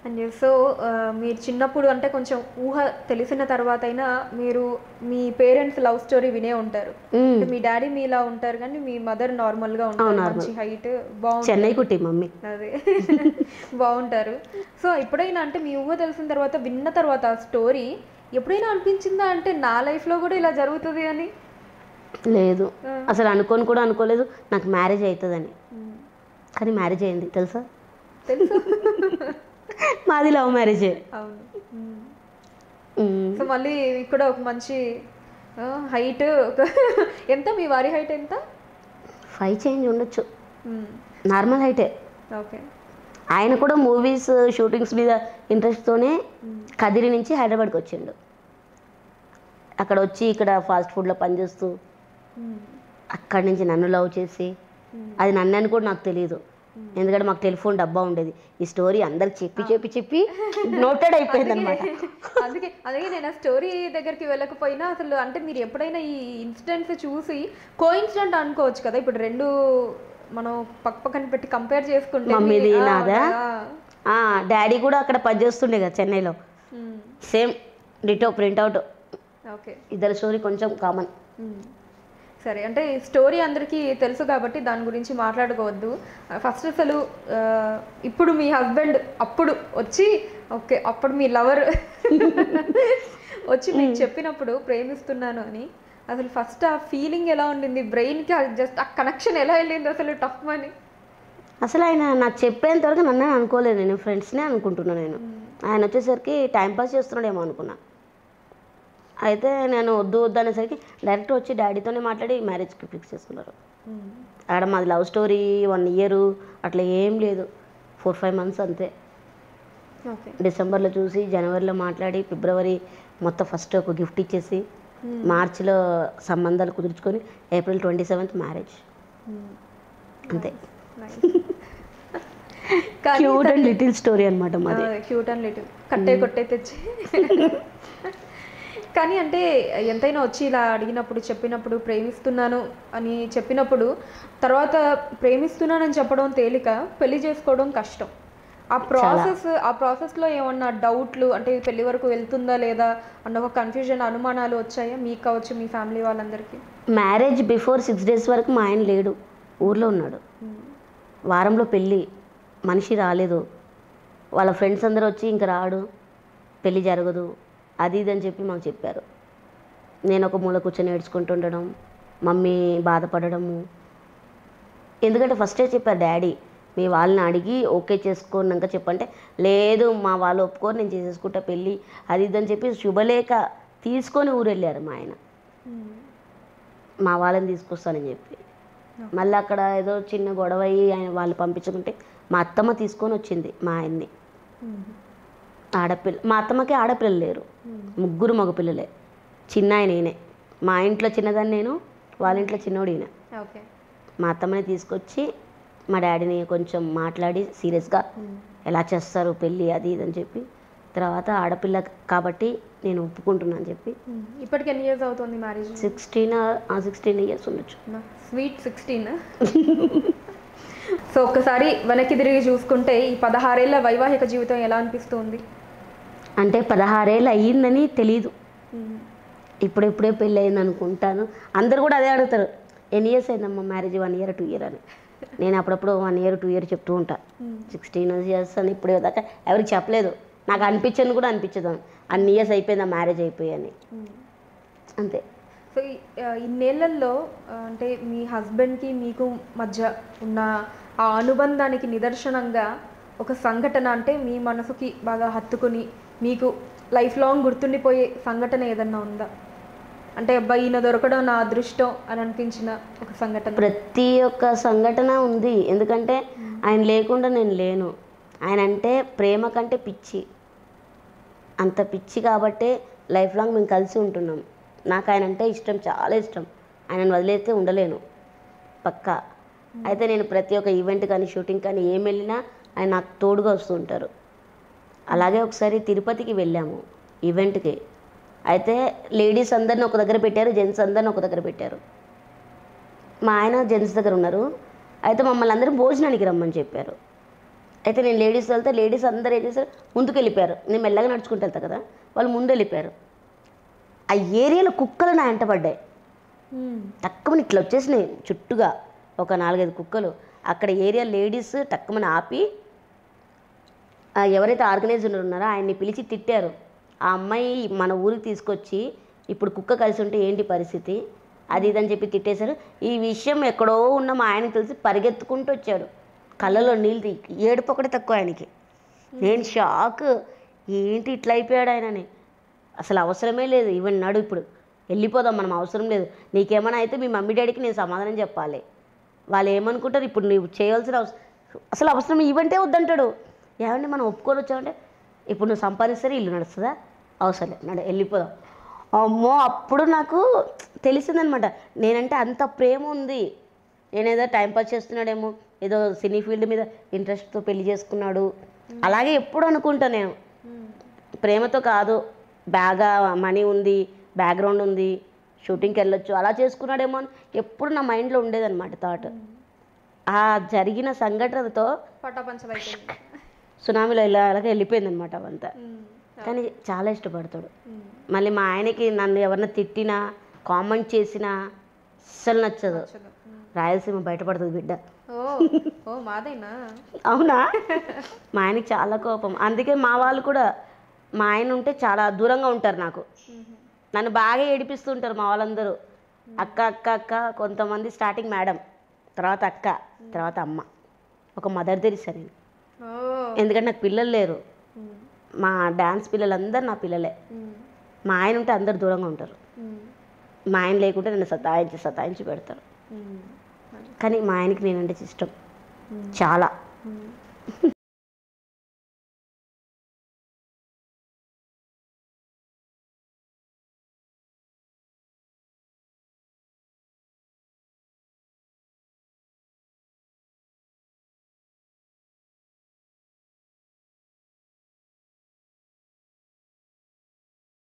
And so మీరు చిన్నప్పుడు అంటే కొంచెం ఊహ తెలిసిన తర్వాత అయినా మీరు మీ పేరెంట్స్ లవ్ స్టోరీ వినే ఉంటారు మ్మ్. అంటే మీ డాడీ మీలా ఉంటారు కానీ మీ మదర్ నార్మల్ గా ఉంటారు మంచి హైట్ బాగుంటుంది చెన్నై కుట్టి మమ్మీ అదే బాగుంటారు సో ఎప్పుడైనా అంటే మీ ఊహ తెలిసిన తర్వాత విన్న తర్వాత ఆ స్టోరీ ఎప్పుడైనా అనిపించిందా అంటే నా life లో కూడా ఇలా జరుగుతుంది అని లేదు అసలు అనుకోని కూడా అనుకోలేదు నాకు మ్యారేజ్ అవుతుందని కానీ మ్యారేజ్ అయింది తెలుసా తెలుసు మాది లవ్ మ్యారేజే అవును మ్మ్. సో మళ్ళీ మీకు కూడా ఒక మంచి హైట్ ఒక ఎంత మీ వారి హైట్ ఎంత ఫైవ్ చేంజ్ ఉండొచ్చు నార్మల్ హైటే ఓకే ఆయన కూడా మూవీస్ షూటింగ్స్ మీద ఇంట్రెస్ట్తోనే కదిరి నుంచి హైదరాబాద్కి వచ్చిండు అక్కడ వచ్చి ఇక్కడ ఫాస్ట్ ఫుడ్లో పనిచేస్తూ అక్కడి నుంచి నన్ను లవ్ చేసి అది నన్ను అని కూడా నాకు తెలియదు ఎందుకంటే మాకు టెలిఫోన్ డబ్బా ఉండేది ఈ స్టోరీ అందరికి చెప్పి చెప్పి చెప్పి నోటెడ్ అయిపోయింది అనమాట అందుకే అందుకే నేను ఆ స్టోరీ దగ్గరికి వెళ్ళకపోయినా అసలు అంటే మీరు ఎప్పుడైనా ఈ ఇన్సిడెంట్స్ చూసి కో ఇన్సిడెంట్ అనుకోవచ్చు కదా ఇప్పుడు రెండు మనం పక్క పక్కన పెట్టి కంపేర్ చేసుకుంటే మమ్మీది మీ- ఆ, నాదా? ఆ. డాడీ కూడా అక్కడ పనిచేస్తుండే కదా చెన్నైలో మ్మ్. సేమ్ డిటో ప్రింట్అవుట్ ఓకే ఇద్దరు స్టోరీ కొంచెం కామన్ మ్మ్. సరే అంటే స్టోరీ అందరికీ తెలుసు కాబట్టి దాని గురించి మాట్లాడుకోవద్దు ఫస్ట్ అసలు ఆ, ఇప్పుడు మీ హస్బెండ్ అప్పుడు వచ్చి ఓకే అప్పుడు మీ లవర్ వచ్చి మీకు చెప్పినప్పుడు ప్రేమిస్తున్నాను అని అసలు ఫస్ట్ ఆ ఫీలింగ్ ఎలా ఉండింది బ్రెయిన్కి జస్ట్ ఆ కనెక్షన్ ఎలా వెళ్ళింది అసలు టఫ్ అని అసలు ఆయన నాకు చెప్పేంత వరకు నన్ను అనుకోలేదు నేను ఫ్రెండ్స్నే అనుకుంటున్నాను నేను ఆయన వచ్చేసరికి టైం పాస్ చేస్తున్నాడేమో అనుకున్నా అయితే నేను వద్దు వద్దు అనేసరికి డైరెక్ట్ వచ్చి డాడీతోనే మాట్లాడి మ్యారేజ్కి ఫిక్స్ చేసుకున్నారు ఆడ మాది లవ్ స్టోరీ వన్ ఇయర్ అట్లా ఏం లేదు ఫోర్ ఫైవ్ మంత్స్ అంతే ఓకే డిసెంబర్లో చూసి జనవరిలో మాట్లాడి ఫిబ్రవరి మొత్తం ఫస్ట్ ఒక గిఫ్ట్ ఇచ్చేసి మార్చిలో సంబంధాలు కుదుర్చుకొని ఏప్రిల్ ట్వంటీ సెవెంత్ మ్యారేజ్ అంతే క్యూట్ అండ్ లిటిల్ స్టోరీ అనమాట మాది క్యూట్ అండ్ లిటిల్ కట్టే కొట్టే తెచ్చి కానీ అంటే ఎంతైనా వచ్చి ఇలా అడిగినప్పుడు చెప్పినప్పుడు ప్రేమిస్తున్నాను అని చెప్పినప్పుడు తర్వాత ప్రేమిస్తున్నానని చెప్పడం తేలిక పెళ్లి చేసుకోవడం కష్టం ఆ ప్రాసెస్ ఆ ప్రాసెస్లో ఏమన్నా డౌట్లు అంటే ఇది పెళ్లి వరకు వెళ్తుందా లేదా అన్న ఒక కన్ఫ్యూజన్ అనుమానాలు వచ్చాయా మీకు కావచ్చు మీ ఫ్యామిలీ వాళ్ళందరికీ మ్యారేజ్ బిఫోర్ సిక్స్ డేస్ వరకు మా ఆయన లేడు ఊర్లో ఉన్నాడు వారంలో పెళ్ళి మనిషి రాలేదు వాళ్ళ ఫ్రెండ్స్ అందరూ వచ్చి ఇంక రాడు పెళ్ళి జరగదు అది ఇది అని చెప్పి మాకు చెప్పారు నేను ఒక మూల కూర్చొని ఏడ్చుకుంటుండడం మమ్మీ బాధపడడము ఎందుకంటే ఫస్టే చెప్పారు డాడీ మీ వాళ్ళని అడిగి ఓకే చేసుకున్నాక చెప్పంటే లేదు మా వాళ్ళు ఒప్పుకొని నేను చేసేసుకుంటా పెళ్ళి అది ఇది అని చెప్పి శుభలేఖ తీసుకొని ఊరు వెళ్ళారు మా ఆయన మా వాళ్ళని తీసుకొస్తానని చెప్పి మళ్ళీ అక్కడ ఏదో చిన్న గొడవ అయ్యి ఆయన వాళ్ళు పంపించుకుంటే మా అత్తమ్మ తీసుకొని వచ్చింది మా ఆయన్ని ఆడపిల్ల మా అత్తమ్మకి ఆడపిల్లలు లేరు ముగ్గురు మగపిల్లలే చిన్న ఆయన ఈయనే మా ఇంట్లో చిన్నదాన్ని నేను వాళ్ళ ఇంట్లో చిన్నోడు ఈయన ఓకే మా అత్తమ్మని తీసుకొచ్చి మా డాడీని కొంచెం మాట్లాడి సీరియస్గా ఎలా చేస్తారు పెళ్ళి అది ఇది అని చెప్పి తర్వాత ఆడపిల్ల కాబట్టి నేను ఒప్పుకుంటున్నాను అని చెప్పి ఇప్పటికి ఎన్ని ఇయర్స్ అవుతుంది మ్యారేజ్ సిక్స్టీన్ సిక్స్టీన్ ఇయర్స్ ఉండొచ్చు స్వీట్ సిక్స్టీన్ సో ఒక్కసారి వెనక్కి తిరిగి చూసుకుంటే ఈ పదహారేళ్ల వైవాహిక జీవితం ఎలా అనిపిస్తుంది అంటే పదహారేళ్ళు అయ్యిందని తెలీదు ఇప్పుడెప్పుడే పెళ్ళి అయింది అనుకుంటాను అందరు కూడా అదే అడుగుతారు ఎన్ని ఇయర్స్ అయిందమ్మా marriage one year two year అని నేను అప్పుడప్పుడు వన్ ఇయర్ టూ ఇయర్ చెప్తూ ఉంటా సిక్స్టీన్ ఇయర్స్ అని ఇప్పుడు దాకా ఎవరికి చెప్పలేదు నాకు అనిపించని కూడా అనిపించదు అన్ని ఇయర్స్ అయిపోయిందా మ్యారేజ్ అయిపోయి అని అంతే సో ఈ- ఆ, ఇన్నేళ్లలో ఆ, అంటే మీ హస్బెండ్కి మీకు మధ్య ఉన్న ఆ అనుబంధానికి నిదర్శనంగా ఒక సంఘటన అంటే మీ మనసుకి బాగా హత్తుకుని మీకు లైఫ్ లాంగ్ గుర్తుండిపోయే సంఘటన ఏదన్నా ఉందా అంటే అబ్బాయి ఈయన దొరకడం నా అదృష్టం అని అనిపించిన ఒక సంఘటన ప్రతి ఒక్క సంఘటన ఉంది ఎందుకంటే ఆయన లేకుండా నేను లేను ఆయన అంటే ప్రేమ కంటే పిచ్చి అంత పిచ్చి కాబట్టే లైఫ్ లాంగ్ మేము కలిసి ఉంటున్నాం నాకు ఆయన అంటే ఇష్టం చాలా ఇష్టం ఆయనను వదిలేస్తే ఉండలేను పక్కా అయితే నేను ప్రతి ఒక్క ఈవెంట్ కానీ షూటింగ్ కానీ ఏం వెళ్ళినా ఆయన నాకు తోడుగా వస్తూ ఉంటారు అలాగే ఒకసారి తిరుపతికి వెళ్ళాము ఈవెంట్కి అయితే లేడీస్ అందరిని ఒక దగ్గర పెట్టారు జెంట్స్ అందరిని ఒక దగ్గర పెట్టారు మా ఆయన జెంట్స్ దగ్గర ఉన్నారు అయితే మమ్మల్ని అందరూ భోజనానికి రమ్మని చెప్పారు అయితే నేను లేడీస్ వెళ్తే లేడీస్ అందరూ ఏం చేశారు ముందుకు వెళ్ళిపోయారు నేను మెల్లగా నడుచుకుంటూ వెళ్తా కదా వాళ్ళు ముందు వెళ్ళిపోయారు ఆ ఏరియాలో కుక్కలు నా వెంట పడ్డాయి టక్కుమని ఇట్లా వచ్చేసినాయి చుట్టుగా ఒక నాలుగైదు కుక్కలు అక్కడ ఏరియా లేడీస్ టక్కుమని ఆపి ఆ ఎవరైతే ఆర్గనైజర్ ఉన్నారో ఆయన్ని పిలిచి తిట్టారు ఆ అమ్మాయి మన ఊరికి తీసుకొచ్చి ఇప్పుడు కుక్క కలిసి ఉంటే ఏంటి పరిస్థితి అది ఇదని చెప్పి తిట్టేశారు ఈ విషయం ఎక్కడో ఉన్న మా ఆయనకి తెలిసి పరిగెత్తుకుంటూ వచ్చాడు కళ్ళలో నీళ్ళు తీ- ఏడుపు ఒకటి తక్కువ ఆయనకి నేను షాక్ ఏంటి ఇట్లా అయిపోయాడు ఆయనని అసలు అవసరమే లేదు ఈవెన్ నడు ఇప్పుడు వెళ్ళిపోదాం మనం అవసరం లేదు నీకేమైనా అయితే మీ మమ్మీ డాడీకి నేను సమాధానం చెప్పాలి వాళ్ళు ఏమనుకుంటారు ఇప్పుడు నువ్వు చేయవలసిన అవసరం అసలు అవసరం ఈవెంటే వద్దంటాడు ఏమంటే మనం ఒప్పుకొని వచ్చామంటే ఇప్పుడు నువ్వు సంపాదిస్తే ఇల్లు నడుస్తుందా అవసరం లేదు నడు వెళ్ళిపోదాం అమ్మో అప్పుడు నాకు తెలిసిందనమాట నేనంటే అంత ప్రేమ ఉంది నేనేదో టైంపాస్ చేస్తున్నాడేమో ఏదో సినీ ఫీల్డ్ మీద ఇంట్రెస్ట్తో పెళ్లి చేసుకున్నాడు అలాగే ఎప్పుడు అనుకుంటా నేను ప్రేమతో కాదు బాగా మనీ ఉంది బ్యాక్గ్రౌండ్ ఉంది షూటింగ్కి వెళ్ళొచ్చు అలా చేసుకున్నాడేమో అని ఎప్పుడు నా మైండ్లో ఉండేదన్నమాట థాట్ ఆ జరిగిన సంఘటనతో పటాపంచలైపోయింది సునామీలో ఇలా అలాగే వెళ్ళిపోయిందనమాట అవంతా కానీ చాలా ఇష్టపడతాడు మళ్ళీ మా ఆయనకి నన్ను ఎవరన్నా తిట్టినా కామెంట్ చేసినా అస్సలు నచ్చదు రాయలసీమ బయటపడుతుంది బిడ్డ ఓ ఓ మాదేనా అవునా మా ఆయనకి చాలా కోపం అందుకే మా వాళ్ళు కూడా మా ఆయన ఉంటే చాలా దూరంగా ఉంటారు నాకు నన్ను బాగా ఏడిపిస్తుంటారు మా వాళ్ళందరూ అక్క అక్క అక్క కొంతమంది స్టార్టింగ్ మేడం తర్వాత అక్క తర్వాత అమ్మ ఒక మదర్ తెరిసా నేను ఓ ఎందుకంటే నాకు పిల్లలు లేరు మా డ్యాన్స్ పిల్లలందరూ నా పిల్లలే మా ఆయన ఉంటే అందరు దూరంగా ఉంటారు మా ఆయన లేకుంటే నన్ను సతాయించి సతాయించి పెడతారు కానీ మా ఆయనకి నేనంటే ఇష్టం చాలా